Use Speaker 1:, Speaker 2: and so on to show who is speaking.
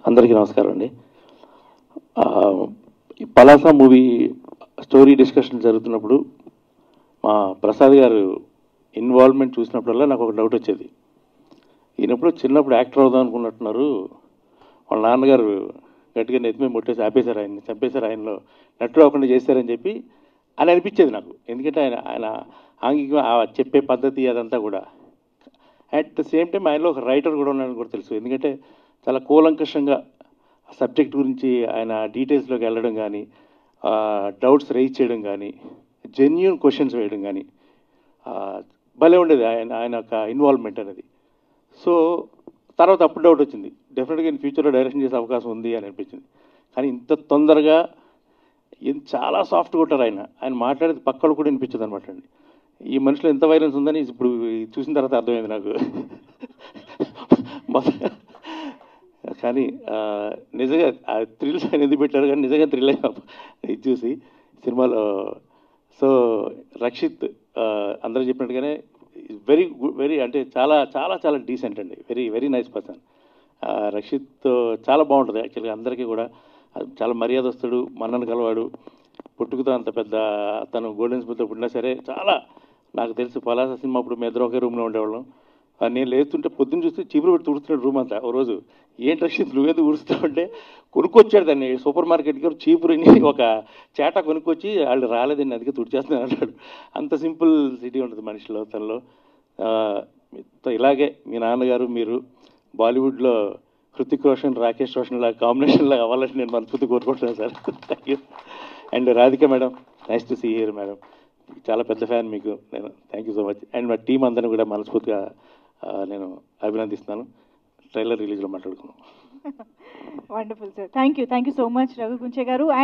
Speaker 1: అందరికీ నమస్కారం అండి ఆ, ఈ పలాస మూవీ స్టోరీ డిస్కషన్ జరుగుతున్నప్పుడు మా ప్రసాద్ గారు ఇన్వాల్వ్మెంట్ చూసినప్పుడల్లా నాకు ఒక డౌట్ వచ్చేది ఈయనప్పుడు చిన్నప్పుడు యాక్టర్ అవుదాం అనుకున్నట్టున్నారు వాళ్ళ నాన్నగారు గట్టిగా నెత్తిమే ముట్టేసి ఆపేశారు ఆయన్ని చంపేశారు ఆయనలో నటుడు అవ్వకుండా చేశారని చెప్పి అని అనిపించేది నాకు ఎందుకంటే ఆయన ఆయన ఆంగిక ఆ చెప్పే పద్ధతి అదంతా కూడా అట్ ద సేమ్ టైం ఆయనలో ఒక రైటర్ కూడా ఉన్నాడని కూడా తెలుసు ఎందుకంటే చాలా కూలంకషంగా సబ్జెక్ట్ గురించి ఆయన డీటెయిల్స్లోకి వెళ్ళడం కానీ డౌట్స్ రైజ్ చేయడం కానీ జెన్యున్ క్వశ్చన్స్ వేయడం కానీ భలే ఉండేది ఆయన ఆయన యొక్క ఇన్వాల్వ్మెంట్ అనేది సో తర్వాత అప్పుడు డౌట్ వచ్చింది డెఫినెట్గా ఇన్ ఫ్యూచర్లో డైరెక్షన్ చేసే అవకాశం ఉంది అని అనిపించింది కానీ ఇంత తొందరగా ఎంత చాలా సాఫ్ట్ కొట్టారు ఆయన ఆయన మాట్లాడేది పక్కలు కూడా వినిపించదు అనమాట అండి ఈ మనిషిలో ఎంత వైలెన్స్ ఉందని ఇప్పుడు చూసిన తర్వాత అర్థమైంది నాకు మొత్తం కానీ ఆ, నిజంగా ఆ థ్రిల్స్ ఆయన ఎందుకు పెట్టారు కానీ నిజంగా థ్రిల్ అయ్యాం ఇది చూసి సినిమాలో సో రక్షిత్ ఆ, అందరూ చెప్పినట్టుగానే వెరీ గుడ్ వెరీ అంటే చాలా చాలా చాలా డీసెంట్ అండి very very nice person Rakshit చాలా బాగుంటుంది యాక్చువల్గా అందరికీ కూడా అది చాలా మర్యాదస్తుడు మన్నను కలవాడు పుట్టుకతో అంత పెద్ద తను గోల్డెన్ స్మిత్తో పుట్టినా సరే చాలా నాకు తెలుసు పలాస సినిమా అప్పుడు మేము ఇద్దరం ఒకే రూమ్లో ఉండేవాళ్ళం ఆ నేను లేస్తుంటే పొద్దున్న చూస్తే చీపురు పెట్టి తుడుస్తున్నాడు రూమ్ అంతా ఓ రోజు ఏంటి రక్షిత్ నువ్వేందుకు ఊడుస్తావు అంటే కొనుక్కొచ్చాడు దాన్ని సూపర్ మార్కెట్కి చీపురుని ఒక చేట కొనుక్కొచ్చి వాళ్ళు రాలేదండి అందుకే తుడిచేస్తున్నాను అన్నాడు అంత సింపుల్ సిటీ ఉంటుంది మనిషిలో తనలో ఆ, మీతో ఇలాగే మీ నాన్నగారు మీరు బాలీవుడ్లో హృతిక్ రోషన్ రాకేష్ రోషన్ లా కాంబినేషన్ లాగా అవ్వాలని నేను మనస్ఫూర్తి కోరుకుంటున్నాను sir thank you and Radhika madam nice to see here madam చాలా పెద్ద ఫ్యాన్ మీకు నేను thank you so much and మా టీం అందరిని కూడా మనస్ఫూర్తిగా ఆ, నేను అభినందిస్తున్నాను ట్రైలర్ రిలీజ్లో మాట్లాడుకున్నాం
Speaker 2: wonderful sir thank you thank you so much Raghu Gunche గారు